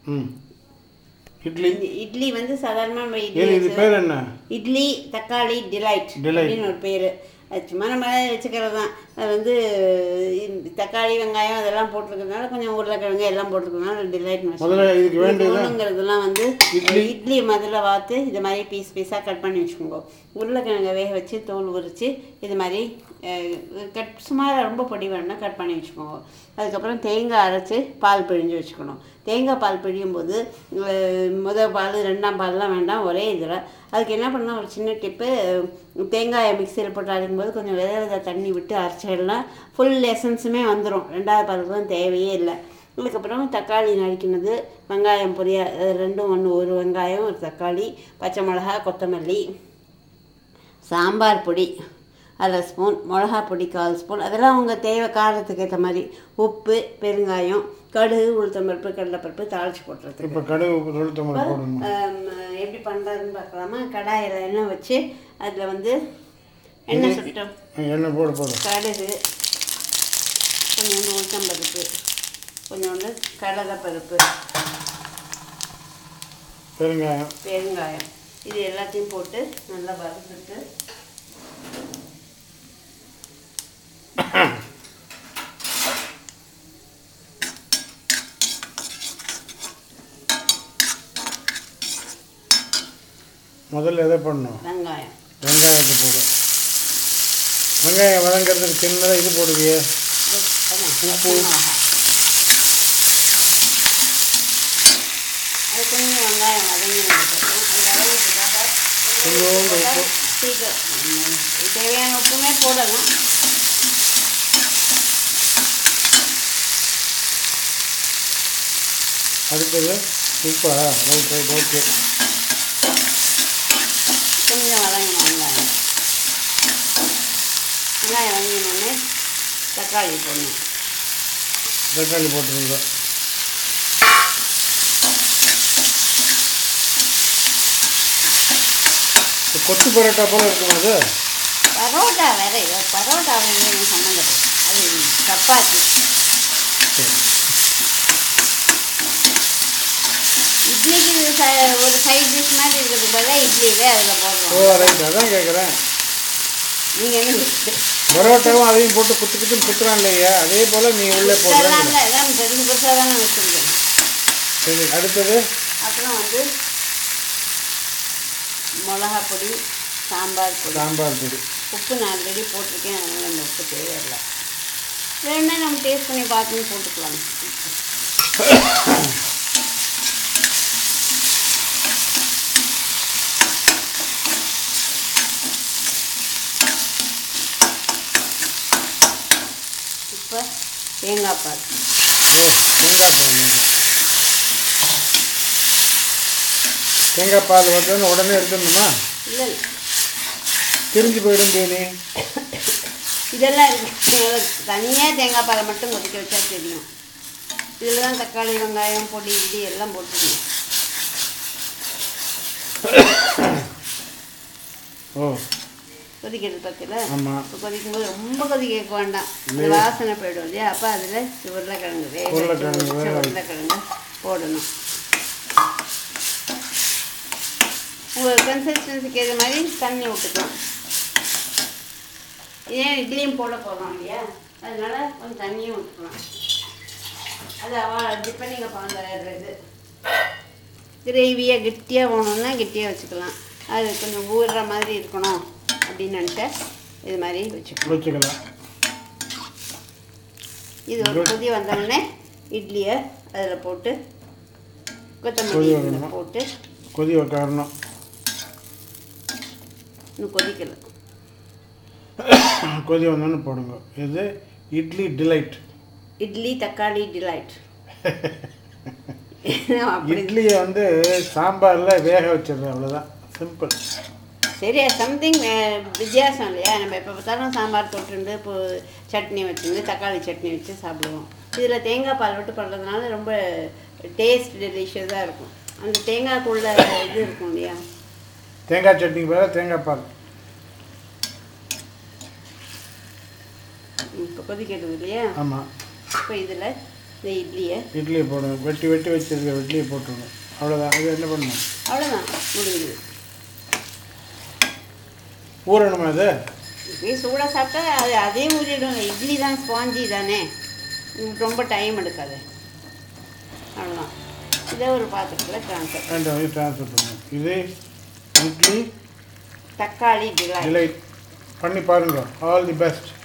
ம் இட்லி இட்லி வந்து சாதாரணமாக நம்ம ஏன் இது இட்லி பேர் என்ன இட்லி தக்காளி டிலைட் Delight. அப்படின்னு ஒரு பேர் அது சும்மா நம்ம வச்சுக்கிறது தான் அது வந்து இந்த தக்காளி வெங்காயம் அதெல்லாம் போட்டிருக்கிறதுனால கொஞ்சம் உருளைக்கிழங்கு எல்லாம் போட்டிருக்கிறதுனால டிலைட் முதல்ல இதுக்கு வேண்டியது வேண்டுங்கிறதுலாம் வந்து இட்லி. இட்லி முதல்ல வாத்து இது மாதிரி பீஸ் பீஸாக கட் பண்ணி வச்சுக்கோங்க உருளைக்கிழங்கை வேக வச்சு தோல் உரித்து இது மாதிரி அஹ், கட் சுமார் ரொம்ப பொடி வேணும்னா கட் பண்ணி வச்சுக்கோங்க அதுக்கப்புறம் தேங்காய் அரைச்சி பால் பிழிஞ்சு வச்சுக்கணும் தேங்காய் பால் பிழியும் போது அஹ், முதல் பால் ரெண்டாம் பால்லாம் வேண்டாம் ஒரே இதில் அதுக்கு என்ன பண்ணால் ஒரு சின்ன டிப்பு தேங்காயை மிக்சியில் போட்டு அரைக்கும் போது கொஞ்சம் வித வித தண்ணி விட்டு அரைச்சிடலாம் ஃபுல் எசன்ஸுமே வந்துடும் ரெண்டாவது பாலுக்குலாம் தேவையே இல்லை அதுக்கப்புறம் தக்காளி நறுக்கினது வெங்காயம் பொரியா அது ரெண்டும் ஒன்று ஒரு வெங்காயம் ஒரு தக்காளி பச்சை மிளகா கொத்தமல்லி சாம்பார் பொடி அரை ஸ்பூன் மிளகா பொடி கால் ஸ்பூன் அதெல்லாம் உங்கள் தேவை காரத்துக்கு ஏற்ற மாதிரி உப்பு பெருங்காயம் கடுகு உளுத்தம்பருப்பு கடலைப்பருப்பு தாளிச்சு போட்டுறதுக்கு இப்போ கடுகு உளுத்தம்பருப்பு போடணும் ஆம், எப்படி பண்ணுறதுன்னு பார்க்கலாமா கடாயில் எண்ணெய் வச்சு அதில் வந்து எண்ணெய் சுட்டோம் எண்ணெய் போடு போடு கடுகு கொஞ்சோண்டு உளுத்தம்பருப்பு கொஞ்சோண்டு கடலைப்பருப்பு பெருங்காயம் பெருங்காயம் இது எல்லாத்தையும் போட்டு நல்லா வறுத்துட்டு முதல்ல எதை பண்ணணும் வெங்காயம் வெங்காயத்தை போடு வெங்காயம் வதங்கிறதுக்கு சின்னதாக இது போடுவியே இது- அதான், பச்சை மிளகாய். அது கொஞ்சம் வெங்காயம் வதங்கினதுக்கப்புறம் அது வதங்கினதுக்காக கொஞ்சோண்டு உப்பு சீக்கிரம் ம், தேவையான உப்புமே போடலாம் அடுத்தது உப்பா ரைட் ரைட் ஓகே கொஞ்சம் வதங்கணும் வெங்காயம் வெங்காயம் வதங்கினோடனே தக்காளி போடணும் தக்காளி போட்டுருங்க இந்த கொத்து பரோட்டா போல இருக்கும் அது பரோட்டா வேற இல்லை பரோட்டா வந்து சம்மந்தப்படும் அது சப்பாத்தி சரி இட்லிக்கு இது ச- ஒரு சைட் டிஷ் மாதிரி இருக்கிறதுக்கு பதிலாக இட்லியிலே அதில் ஓ போடுறோம் ரைட் அதான் கேட்குறேன் நீங்கள் என்ன சொல்றீங்க? பரோட்டாவும் அதையும் போட்டு குத்து குத்துன்னு குத்துறான் இல்லையா அதே போல் நீ உள்ளே இதெல்லாம் போடுறேன் இல்லை எல்லாம் பெருசு பெருசாக தானே வச்சுருக்கேன் சரி அடுத்தது அப்புறம் வந்து மிளகா பொடி சாம்பார் பொடி சாம்பார் பொடி உப்பு நான் ஆல்ரெடி போட்டிருக்கேன் அதனால் அந்த உப்பு தேவையில்லை வேணும்னா நம்ம டேஸ்ட் பண்ணி பார்த்துன்னு போட்டுக்கலாம் இப்போ தேங்காய் பால் ஓ தேங்காய் பால் வேணும். தேங்காய் பால் வந்தோன்னு உடனே எடுத்துடணுமா இல்லை இல்லை திரிஞ்சு போயிடும் தேனி இதெல்லாம் இருக்கு தனியாக தேங்காய் பாலை மட்டும் கொதிக்க வச்சா தெரியும் இதில் தான் தக்காளி வெங்காயம் பொடி இடி எல்லாம் போட்டுக்கணும் ஓ கொதிக்கிறது பற்றில ஆமாம் இப்போ கொதிக்கும்போது ரொம்ப கொதிக்க வைக்க வேண்டாம் அந்த வாசனை போயிடும் இல்லையா அப்போ அதில் உருளைக்கிழங்கு வேக வச்சு உருளைக்கிழங்கு உரிச்ச வேக வச்சு. உருளைக்கிழங்கு போடணும் உங்கள் கன்சிஸ்டன்சிக்கு ஏற்ற மாதிரி தண்ணி விட்டுக்கலாம் ஏன் இட்லியும் போட போகிறோம் இல்லையா அதனால கொஞ்சம் தண்ணியும் விட்டுக்கலாம் அது அவ டிப்பெண்டிங் அப்பான் இது கிரேவியாக கெட்டியாக வேணும்னா கெட்டியாக வச்சுக்கலாம் அது கொஞ்சம் ஊறுற மாதிரி இருக்கணும் அப்படின்னு நினச்சா இது மாதிரி வச்சுக்கலாம் வச்சுக்கலாம் இது ஒரு கொதி வந்தோடனே இட்லியை அதில் போட்டு கொத்தமல்லி கொதி இதில் வரணும். போட்டு கொதி வைக்கணும் இன்னும் கொதிக்கல கொதி வந்தோன்னு போடுங்க இது இட்லி டிலைட் இட்லி தக்காளி டிலைட் அப்படி இட்லியை வந்து சாம்பாரில் வேக வச்சிடுறேன் அவ்வளோதான் சிம்பிள் சரியா சம்திங் வித்தியாசம் இல்லையா நம்ம எப்போ பார்த்தாலும் சாம்பார் தொட்டுண்டு இப்போ சட்னி வச்சுருந்து தக்காளி சட்னி வச்சு சாப்பிடுவோம் இதில் தேங்காய் பால் விட்டு பண்ணுறதுனால ரொம்ப டேஸ்ட் டெலிஷியஸாக இருக்கும் அந்த தேங்காய்க்குள்ள இது இருக்கும் இல்லையா தேங்காய் சட்னிக்கு பதிலாக தேங்காய் பால் இப்போ கொதிக்கிறது இல்லையா ஆமாம் இப்போ இதில் இந்த இட்லியை இட்லியை போடணும் வெட்டி வெட்டி வச்சிருக்க இட்லியை போட்டுடணும் அவ்வளோதான் அது என்ன பண்ணணும் அவ்வளோதான் முடியுது ஊறணுமா அது இப்படியே சூடாக சாப்பிட்டா அது அதே ஊறிடும் இட்லி தான் ஸ்பாஞ்சி தானே உங்களுக்கு ரொம்ப டைம் எடுக்காது அவ்வளோதான் இதே ஒரு பாத்திரத்தில் ட்ரான்ஸ்ஃபர் ரெண்டு ட்ரான்ஸ்ஃபர் பண்ணணும் இது இட்லி தக்காளி டிலாய் டிலைட் பண்ணி பாருங்க ஆல் தி பெஸ்ட்